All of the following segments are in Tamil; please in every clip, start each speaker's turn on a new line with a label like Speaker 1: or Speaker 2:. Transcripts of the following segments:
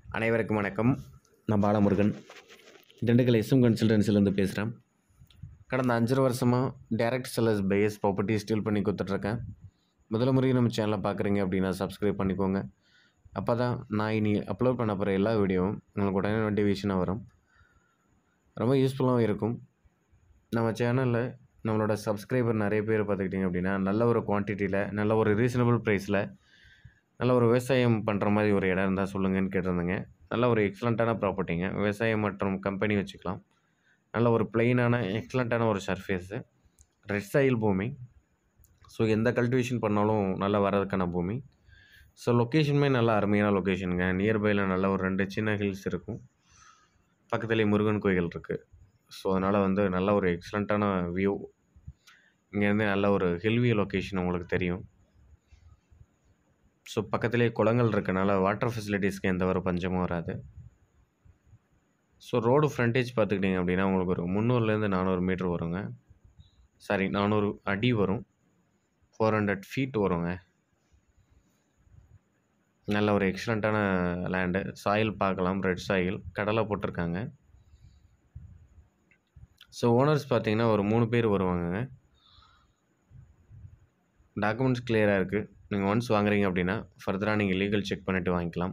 Speaker 1: அனைவருக்கும் வணக்கம் நான் பாலமுருகன் திண்டுக்கல் எஸ்எம் கன்சல்டன்சிலேருந்து பேசுகிறேன் கடந்த அஞ்சரை வருஷமாக டைரக்ட் செல்லர்ஸ் பேஸ் ப்ராப்பர்ட்டி ஸ்டீல் பண்ணி கொடுத்துட்ருக்கேன் முதல் முறையும் நம்ம சேனலை பார்க்குறீங்க அப்படின்னா சப்ஸ்கிரைப் பண்ணிக்கோங்க அப்போ தான் நான் இனி அப்லோட் பண்ண போகிற எல்லா வீடியோவும் உங்களுக்கு உடனே நோட்டிஃபிகேஷனாக வரும் ரொம்ப யூஸ்ஃபுல்லாகவும் இருக்கும் நம்ம சேனலில் நம்மளோட சப்ஸ்கிரைபர் நிறைய பேர் பார்த்துக்கிட்டிங்க அப்படின்னா நல்ல ஒரு குவான்டிட்டியில் நல்ல ஒரு ரீசனபிள் ப்ரைஸில் நல்ல ஒரு விவசாயம் பண்ணுற மாதிரி ஒரு இடம் இருந்தால் சொல்லுங்கன்னு கேட்டிருந்தேங்க நல்ல ஒரு எக்ஸலண்ட்டான ப்ராப்பர்ட்டிங்க விவசாயம் மற்றும் கம்பெனி வச்சுக்கலாம் நல்ல ஒரு பிளெயினான எக்ஸலண்ட்டான ஒரு சர்ஃபேஸு ரெட் சாயில் பூமி ஸோ எந்த கல்டிவேஷன் பண்ணாலும் நல்லா வர்றதுக்கான பூமி ஸோ லொக்கேஷனுமே நல்ல அருமையான லொக்கேஷனுங்க நியர்பையில் நல்ல ஒரு ரெண்டு சின்ன ஹில்ஸ் இருக்கும் பக்கத்துலேயே முருகன் கோயில் இருக்குது ஸோ அதனால் வந்து நல்ல ஒரு எக்ஸலண்ட்டான வியூ இங்கேருந்து நல்ல ஒரு ஹில்வி லொக்கேஷன் உங்களுக்கு தெரியும் ஸோ பக்கத்துலேயே குளங்கள் இருக்கனால வாட்டர் ஃபெசிலிட்டிஸ்க்கு எந்த ஒரு பஞ்சமும் வராது ஸோ ரோடு ஃப்ரண்டேஜ் பார்த்துக்கிட்டிங்க அப்படின்னா உங்களுக்கு ஒரு முந்நூறுலேருந்து நானூறு மீட்ரு வருங்க சாரி நானூறு அடி வரும் ஃபோர் ஹண்ட்ரட் ஃபீட் வருங்க நல்ல ஒரு எக்ஸலண்ட்டான லேண்டு சாயில் பார்க்கலாம் ரெட் சாயில் கடலை போட்டிருக்காங்க ஸோ ஓனர்ஸ் பார்த்தீங்கன்னா ஒரு மூணு பேர் வருவாங்கங்க டாக்குமெண்ட்ஸ் கிளியராக இருக்குது நீங்கள் ஒன்ஸ் வாங்குறீங்க அப்படின்னா ஃபர்தராக நீங்கள் லீகல் செக் பண்ணிவிட்டு வாங்கிக்கலாம்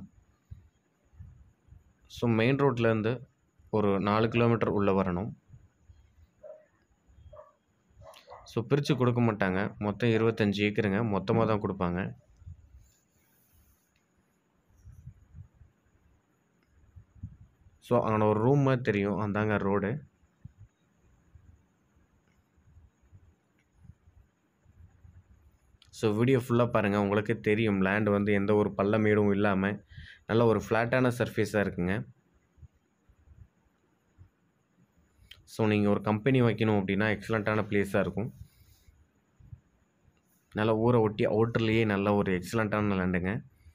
Speaker 1: ஸோ மெயின் ரோட்லேருந்து ஒரு நாலு கிலோமீட்டர் உள்ளே வரணும் ஸோ பிரித்து கொடுக்க மாட்டாங்க மொத்தம் இருபத்தஞ்சி ஏக்கருங்க மொத்தமாக தான் கொடுப்பாங்க ஸோ அங்கே ஒரு ரூம் மாதிரி தெரியும் அந்தாங்க ரோடு ஸோ வீடியோ ஃபுல்லாக பாருங்கள் உங்களுக்கே தெரியும் லேண்ட் வந்து எந்த ஒரு பள்ளமேடும் இல்லாமல் நல்ல ஒரு ஃப்ளாட்டான சர்ஃபேஸாக இருக்குங்க ஸோ நீங்கள் ஒரு கம்பெனி வைக்கணும் அப்படின்னா எக்ஸலண்ட்டான பிளேஸாக இருக்கும் நல்ல ஊரை ஒட்டி அவுட்டர்லேயே நல்ல ஒரு எக்ஸலண்ட்டான லேண்டுங்க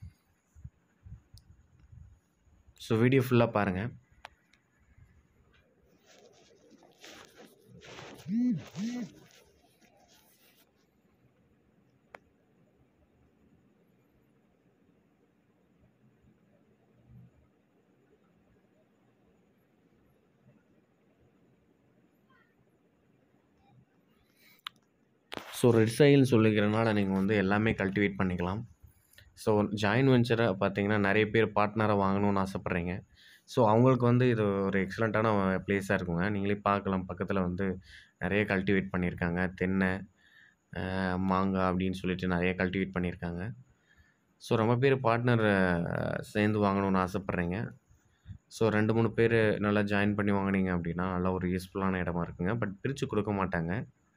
Speaker 1: ஸோ வீடியோ ஃபுல்லாக பாருங்கள் ஸோ ரெட் சைல்னு சொல்லிக்கிறனால நீங்கள் வந்து எல்லாமே கல்டிவேட் பண்ணிக்கலாம் ஸோ ஜாயின் வெஞ்சரை பார்த்தீங்கன்னா நிறைய பேர் பார்ட்னராக வாங்கணும்னு ஆசைப்பட்றீங்க ஸோ அவங்களுக்கு வந்து இது ஒரு எக்ஸலண்ட்டான பிளேஸாக இருக்குங்க நீங்களே பார்க்கலாம் பக்கத்தில் வந்து நிறைய கல்டிவேட் பண்ணியிருக்காங்க தென்னை அஹ், மாங்காய் அப்படின்னு சொல்லிட்டு நிறைய கல்டிவேட் பண்ணியிருக்காங்க ஸோ ரொம்ப பேர் பார்ட்னர் சேர்ந்து வாங்கணும்னு ஆசைப்பட்றீங்க ஸோ ரெண்டு மூணு பேர் நல்லா ஜாயின் பண்ணி வாங்குனீங்க அப்படின்னா நல்லா ஒரு யூஸ்ஃபுல்லான இடமா இருக்குங்க பட் பிரித்து கொடுக்க மாட்டாங்க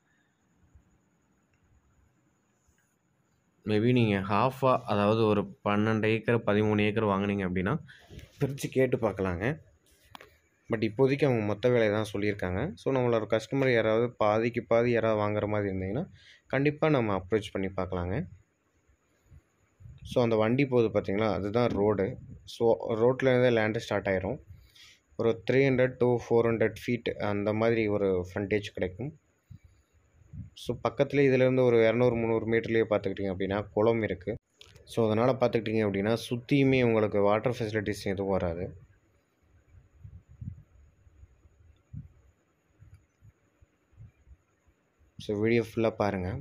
Speaker 1: மேபி நீங்கள் ஹாஃபாக அதாவது ஒரு பன்னெண்டு ஏக்கர் பதிமூணு ஏக்கர் வாங்குனீங்க அப்படின்னா பிரித்து கேட்டு பார்க்கலாங்க பட் இப்போதைக்கு அவங்க மொத்த விலை தான் சொல்லியிருக்காங்க ஸோ நம்மளோட கஸ்டமர் யாராவது பாதிக்கு பாதி யாராவது வாங்குற மாதிரி இருந்தீங்கன்னா கண்டிப்பாக நம்ம அப்ரோச் பண்ணி பார்க்கலாங்க ஸோ அந்த வண்டி போகுது பார்த்தீங்களா அதுதான் ரோடு ஸோ ரோட்லேருந்தே லேண்டு ஸ்டார்ட் ஆயிரும் ஒரு three hundred to four hundred feet அந்த மாதிரி ஒரு ஃப்ரண்டேஜ் கிடைக்கும் ஸோ பக்கத்துலேயே இதிலேருந்து ஒரு இரநூறு முந்நூறு மீட்டர்லேயே பார்த்துக்கிட்டிங்க அப்படின்னா குளம் இருக்குது ஸோ அதனால் பார்த்துக்கிட்டிங்க அப்படின்னா சுற்றியுமே உங்களுக்கு வாட்டர் ஃபெசிலிட்டிஸ் எதுவும் வராது ஸோ வீடியோ ஃபுல்லாக பாருங்கள்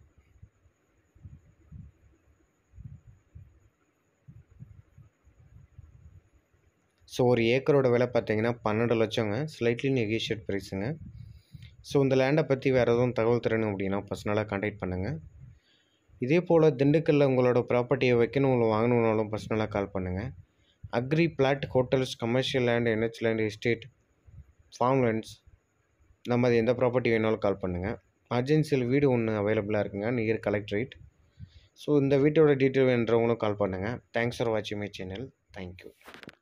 Speaker 1: ஸோ ஒரு ஏக்கரோட விலை பார்த்தீங்கன்னா பன்னெண்டு லட்சங்க ஸ்லைட்லி நெகோஷியேட் ப்ரைஸுங்க ஸோ இந்த லேண்டை பற்றி வேறு எதுவும் தகவல் தரணும் அப்படின்னா பர்சனலாக காண்டாக்ட் பண்ணுங்கள் இதே போல் திண்டுக்கல்லில் உங்களோட ப்ராப்பர்ட்டியை வைக்கணும் இல்லை வாங்கணுன்னாலும் பர்சனலாக கால் பண்ணுங்கள் agri plot hotels commercial land NH land estate farm lands இந்த மாதிரி எந்த ப்ராப்பர்ட்டி வேணாலும் கால் பண்ணுங்கள் அர்ஜென்சியில் வீடு ஒன்று அவைலபிளாக இருக்குங்க நியர் கலெக்ட்ரேட் ஸோ இந்த வீட்டோட டீட்டெயில் வேணுன்றவங்களும் கால் பண்ணுங்கள் தேங்க்ஸ் ஃபார் வாட்சிங் மை சேனல் தேங்க்யூ